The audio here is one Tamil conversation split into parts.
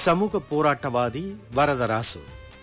சமூக போராட்டவாதி வரதராசு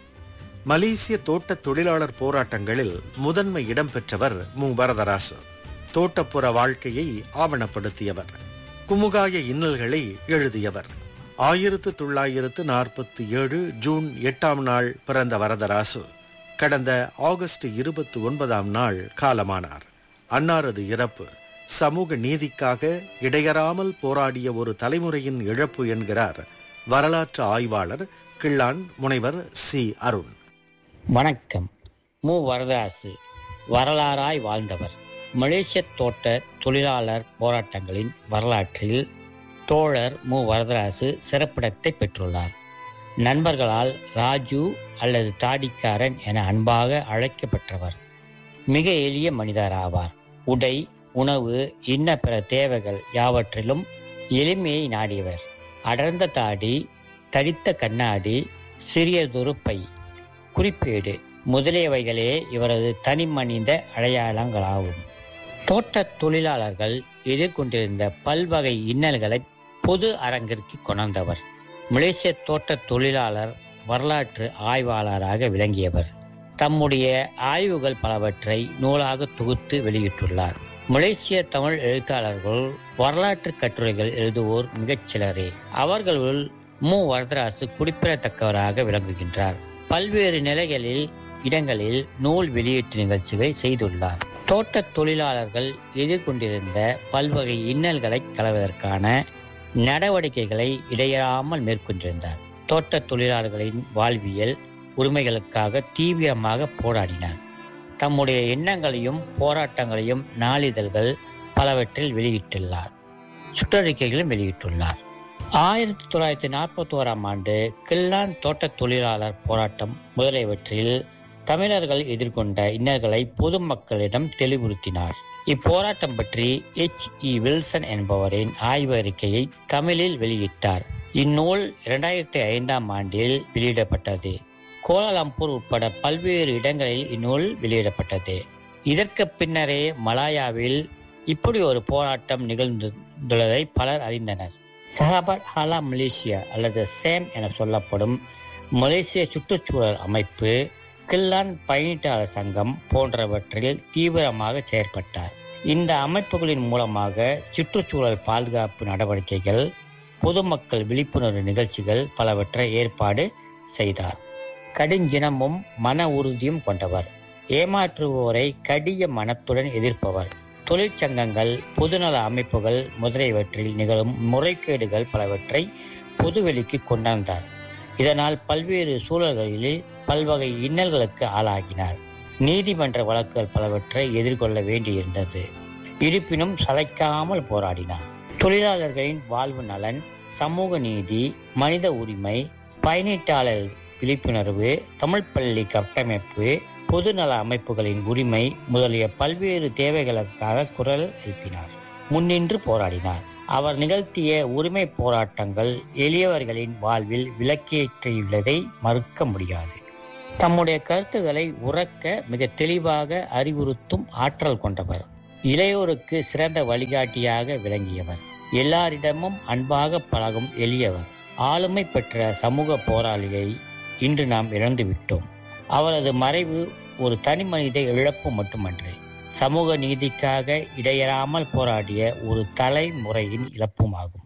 மலேசிய தோட்ட தொழிலாளர் போராட்டங்களில் முதன்மை இடம் பெற்றவர் மு வரதராசு தோட்டப்புற வாழ்க்கையை ஆவணப்படுத்தியவர் குமுகாய இன்னல்களை எழுதியவர் ஆயிரத்து தொள்ளாயிரத்து நாற்பத்தி ஏழு ஜூன் எட்டாம் நாள் பிறந்த வரதராசு கடந்த ஆகஸ்ட் இருபத்தி ஒன்பதாம் நாள் காலமானார் அன்னாரது இறப்பு சமூக நீதிக்காக இடையறாமல் போராடிய ஒரு தலைமுறையின் இழப்பு என்கிறார் வரலாற்று ஆய்வாளர் கிள்ளான் முனைவர் சி அருண் வணக்கம் மு வரதராசு வரலாறாய் வாழ்ந்தவர் மலேசிய தோட்ட தொழிலாளர் போராட்டங்களின் வரலாற்றில் தோழர் மு வரதராசு சிறப்பிடத்தை பெற்றுள்ளார் நண்பர்களால் ராஜு அல்லது தாடிக்காரன் என அன்பாக அழைக்கப்பட்டவர் மிக எளிய மனிதர் ஆவார் உடை உணவு இன்ன பிற தேவைகள் யாவற்றிலும் எளிமையை நாடியவர் அடர்ந்த தாடி தடித்த கண்ணாடி சிறியதொரு பை குறிப்பேடு முதலியவைகளே இவரது தனிமனித அடையாளங்களாகும் தோட்ட தொழிலாளர்கள் எதிர்கொண்டிருந்த பல்வகை இன்னல்களை பொது அரங்கிற்கு கொணர்ந்தவர் மலேசிய தோட்ட தொழிலாளர் வரலாற்று ஆய்வாளராக விளங்கியவர் தம்முடைய ஆய்வுகள் பலவற்றை நூலாக தொகுத்து வெளியிட்டுள்ளார் மலேசிய தமிழ் எழுத்தாளர்கள் வரலாற்று கட்டுரைகள் எழுதுவோர் மிகச் சிலரே அவர்களுள் மு வரதராசு குறிப்பிடத்தக்கவராக விளங்குகின்றார் பல்வேறு நிலைகளில் இடங்களில் நூல் வெளியீட்டு நிகழ்ச்சிகளை செய்துள்ளார் தோட்ட தொழிலாளர்கள் எதிர்கொண்டிருந்த பல்வகை இன்னல்களை களைவதற்கான நடவடிக்கைகளை இடையறாமல் மேற்கொண்டிருந்தார் தோட்ட தொழிலாளர்களின் வாழ்வியல் உரிமைகளுக்காக தீவிரமாக போராடினார் தம்முடைய எண்ணங்களையும் போராட்டங்களையும் நாளிதழ்கள் பலவற்றில் வெளியிட்டுள்ளார் சுற்றறிக்கைகளும் வெளியிட்டுள்ளார் ஆயிரத்தி தொள்ளாயிரத்தி நாற்பத்தி ஓராம் ஆண்டு கில்லான் தோட்ட தொழிலாளர் போராட்டம் முதலியவற்றில் தமிழர்கள் எதிர்கொண்ட இன்னல்களை பொதுமக்களிடம் தெளிவுறுத்தினார் இப்போராட்டம் பற்றி எச் இ வில்சன் என்பவரின் ஆய்வு அறிக்கையை தமிழில் வெளியிட்டார் இந்நூல் இரண்டாயிரத்தி ஐந்தாம் ஆண்டில் வெளியிடப்பட்டது கோலாலம்பூர் உட்பட பல்வேறு இடங்களில் இந்நூல் வெளியிடப்பட்டது இதற்கு பின்னரே மலாயாவில் இப்படி ஒரு போராட்டம் நிகழ்ந்துள்ளதை பலர் அறிந்தனர் சஹாபத் ஹாலா மலேசியா அல்லது சேம் என சொல்லப்படும் மலேசிய சுற்றுச்சூழல் அமைப்பு கில்லான் பயணீட்டாளர் சங்கம் போன்றவற்றில் தீவிரமாக செயற்பட்டார் இந்த அமைப்புகளின் மூலமாக சுற்றுச்சூழல் பாதுகாப்பு நடவடிக்கைகள் பொதுமக்கள் விழிப்புணர்வு நிகழ்ச்சிகள் பலவற்றை ஏற்பாடு செய்தார் கடுஞ்சினமும் மன உறுதியும் கொண்டவர் ஏமாற்றுவோரை கடிய மனத்துடன் எதிர்ப்பவர் தொழிற்சங்கங்கள் பொதுநல அமைப்புகள் முதலியவற்றில் நிகழும் முறைகேடுகள் பலவற்றை பொதுவெளிக்கு கொண்டாந்தார் இதனால் பல்வேறு சூழல்களில் பல்வகை இன்னல்களுக்கு ஆளாகினார் நீதிமன்ற வழக்குகள் பலவற்றை எதிர்கொள்ள வேண்டியிருந்தது இருப்பினும் சளைக்காமல் போராடினார் தொழிலாளர்களின் வாழ்வு நலன் சமூக நீதி மனித உரிமை பயணீட்டாளர் விழிப்புணர்வு தமிழ் பள்ளி கட்டமைப்பு பொதுநல அமைப்புகளின் உரிமை முதலிய பல்வேறு தேவைகளுக்காக குரல் எழுப்பினார் முன்னின்று போராடினார் அவர் நிகழ்த்திய உரிமை போராட்டங்கள் எளியவர்களின் வாழ்வில் விளக்கேற்றியுள்ளதை மறுக்க முடியாது தம்முடைய கருத்துக்களை உறக்க மிக தெளிவாக அறிவுறுத்தும் ஆற்றல் கொண்டவர் இளையோருக்கு சிறந்த வழிகாட்டியாக விளங்கியவர் எல்லாரிடமும் அன்பாக பழகும் எளியவர் ஆளுமை பெற்ற சமூக போராளியை இன்று நாம் இழந்துவிட்டோம் அவரது மறைவு ஒரு தனி மனித இழப்பு மட்டுமன்று சமூக நீதிக்காக இடையறாமல் போராடிய ஒரு தலைமுறையின் இழப்புமாகும்